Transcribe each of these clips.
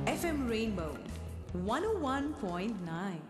FM Rainbow 101.9.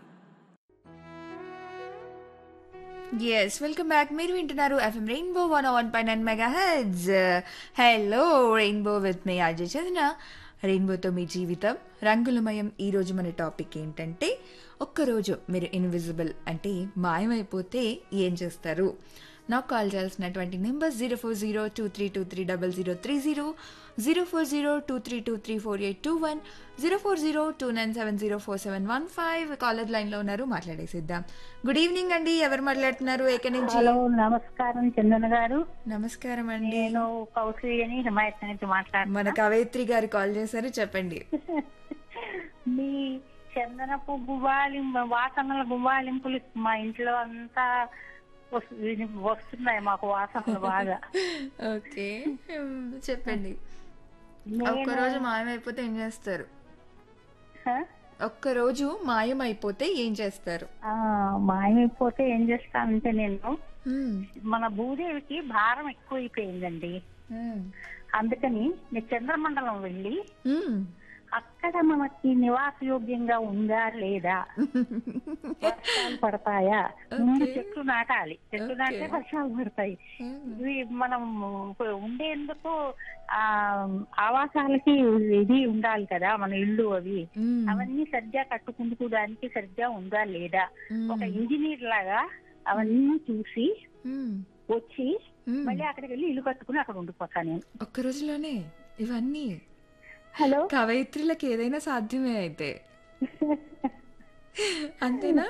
Yes welcome back మీరు వింటున్నారు FM rainbow one one పై nine mega hits hello rainbow with me Ajay Chandra రెయిన్బోతో మీ జీవితం రంగులమయం ఈరోజు మన టాపిక్ ఏంటంటే ఒక్కరోజు మీరు ఇన్విజిబుల్ అంటే మాయమైపోతే ఏం చేస్తారు నాకు కాల్ చేయాల్సినటువంటి number zero four zero two three two three double zero three zero zero four zero two three two three four eight two one zero four zero two nine seven zero four seven one five caller లైన్లో ఉన్నారు మాట్లాడేసిద్దాం good evening అండి ఎవరు మాట్లాడుతున్నారు ఎక్కడి నుంచి hello నమస్కారం చందన గారు నమస్కారం అండి నేను కౌశల్యని హిమాయత్ నుంచి మన మాట్లాడుతున్నా కవయిత్రి గారు కాల్ చేశారు చెప్పండి మీ చందనపు గువ్వాలింపు వాసనల గువ్వాలింపులు మా ఇంట్లో అంతా వస్తు- విని- వస్తున్నాయి మాకు వాసనలు బాగా ఓకే మ్, చెప్పండి నేను ఒక్కరోజు మాయమైపోతే ఏం చేస్తారు హ? ఒక్కరోజు మాయమైపోతే ఏం చేస్తారు ఆ, మాయమైపోతే ఏం చేస్తానంటే నేను మ్, మన భూదేవికి భారం ఎక్కువైపోయిందండి మ్, అందుకని నేను చంద్రమండలం వెళ్ళి మ్. అక్కడ మనకి నివాసయోగ్యంగా ఉందా లేదా వర్షాలు పడతాయా ముందు చెట్లు నాటాలి చెట్లు Okay. నాటితే వర్షాలు పడతాయి ఇవి మనం ఉండేందుకు ఆ ఆవాసాలకి ఇది ఉండాలి కదా మన ఇల్లు అవి మ్, అవన్నీ సరిగ్గా కట్టుకుంటూ దానికి సరిగ్గా ఉందా లేదా మ్, ఒక ఇంజనీర్ లాగా అవన్నీ చూసి మ్, వచ్చి మ్. మళ్ళీ అక్కడికి వెళ్ళి ఇల్లు కట్టుకుని అక్కడ ఉండిపోతాను నేను ఒక్క రోజులోనే ఇవన్నీ హలో కవయిత్రులకు ఏదైనా సాధ్యమే అయితే అంతేనా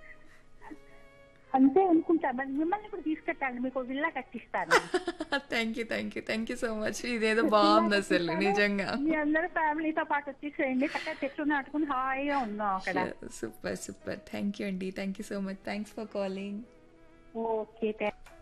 అంతే అనుకుంటా మరి మిమ్మల్ని కూడా తీసుకెట్టాలి మీకు విల్లా కట్టిస్తాను thank you thank you thank you so much ఇదేదో బాగుంది అసలు నిజంగా మీ అందరూ ఫ్యామిలీతో పాటు వచ్చేసేయండి చక్కగా చెట్లు నాటుకుని హాయిగా ఉన్నాం అక్కడ సూపర్ సూపర్ థ్యాంక్ యూ అండి thank you so much thanks for calling okay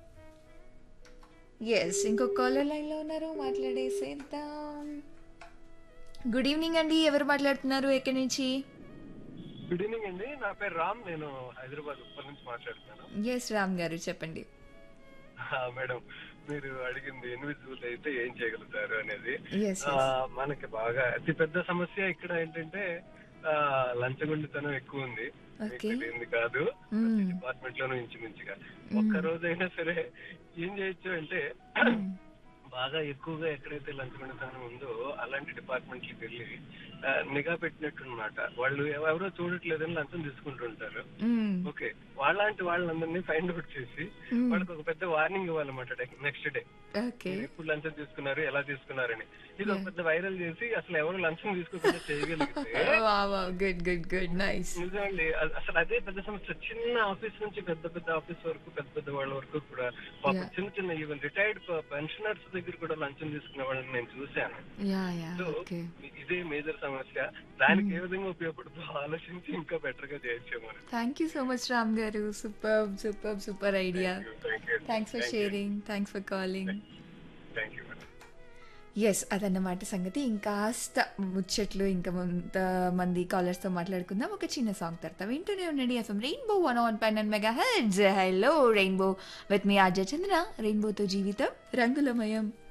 yes ఇంకో కాలర్ లైన్లో ఉన్నారు మాట్లాడేసేద్దాం గుడ్ ఈవినింగ్ అండి ఎవరు మాట్లాడుతున్నారు ఎక్కడి నుంచి గుడ్ ఈవినింగ్ అండి నా పేరు రామ్ నేను హైదరాబాద్ ఉప్పల్ నుంచి మాట్లాడుతున్నాను ఎస్ రామ్ గారు చెప్పండి ఆ, మేడం మీరు అడిగింది ఇన్విజిబుల్ అయితే ఏం చేయగలుగుతారు అనేది ఎస్ ఆ, మనకి బాగా అతి పెద్ద సమస్య ఇక్కడ ఏంటంటే ఆ, లంచగొండితనం ఎక్కువ ఉంది మీకు Okay. తెలియంది కాదు మ్మ్. డిపార్ట్మెంట్ లోనూ ఇంచుమించుగా ఒక్క రోజైనా సరే ఏం చేయొచ్చు అంటే బాగా ఎక్కువగా ఎక్కడైతే లంచగొండితనం ఉందో అలాంటి డిపార్ట్మెంట్లకి వెళ్ళి ఆ, నిఘా పెట్టినట్టు వాళ్ళు ఎవరో చూడట్లేదని లంచం తీసుకుంటుంటారు ఓకే వాళ్ళంటి వాళ్ళందరినీ ఫైండ్ అవుట్ చేసి వాళ్ళకి ఒక పెద్ద వార్నింగ్ ఇవ్వాలన్నమాట నెక్స్ట్ డే ఓకే మీరు ఎప్పుడు లంచం తీసుకున్నారు ఎలా తీసుకున్నారని ఇది ఒక పెద్ద వైరల్ చేసి అసలు ఎవరు లంచం తీసుకోకుండా చేయగలిగితే గుడ్ గుడ్ గుడ్ నైస్ నిజమండి అ- అసలు అదే పెద్ద సమస్య చిన్న ఆఫీస్ నుంచి పెద్ద పెద్ద ఆఫీస్ వరకు పెద్ద పెద్ద వాళ్ళ వరకు కూడా పాపం Yeah. చిన్న చిన్న ఈవెన్ రిటైర్డ్ పెన్షనర్స్ దగ్గర కూడా లంచం తీసుకునే వాళ్ళని నేను చూశాను యా యా సో ఓకే ఇదే మేజర్ సమస్య దానికి ఏ విధంగా ఉపయోగపడుతుందో ఆలోచించి ఇంకా బెటర్ గా చేయొచ్చేమో thank you so much Ram garu super super super idea thank you thanks for sharing thanks for calling thank you madam yes అదన్నమాట సంగతి ఇంకాస్త ముచ్చట్లు ఇంకా కొంత మంది కాలర్స్తో మాట్లాడుకుందాం ఒక చిన్న సాంగ్ తర్వాత వింటూనే ఉండండి ఎఫ్ఎం రెయిన్బో వన్ ఆన్ పైన్ and mega hits hello rainbow with me RJ Chandra రెయిన్బోతో జీవితం రంగులమయం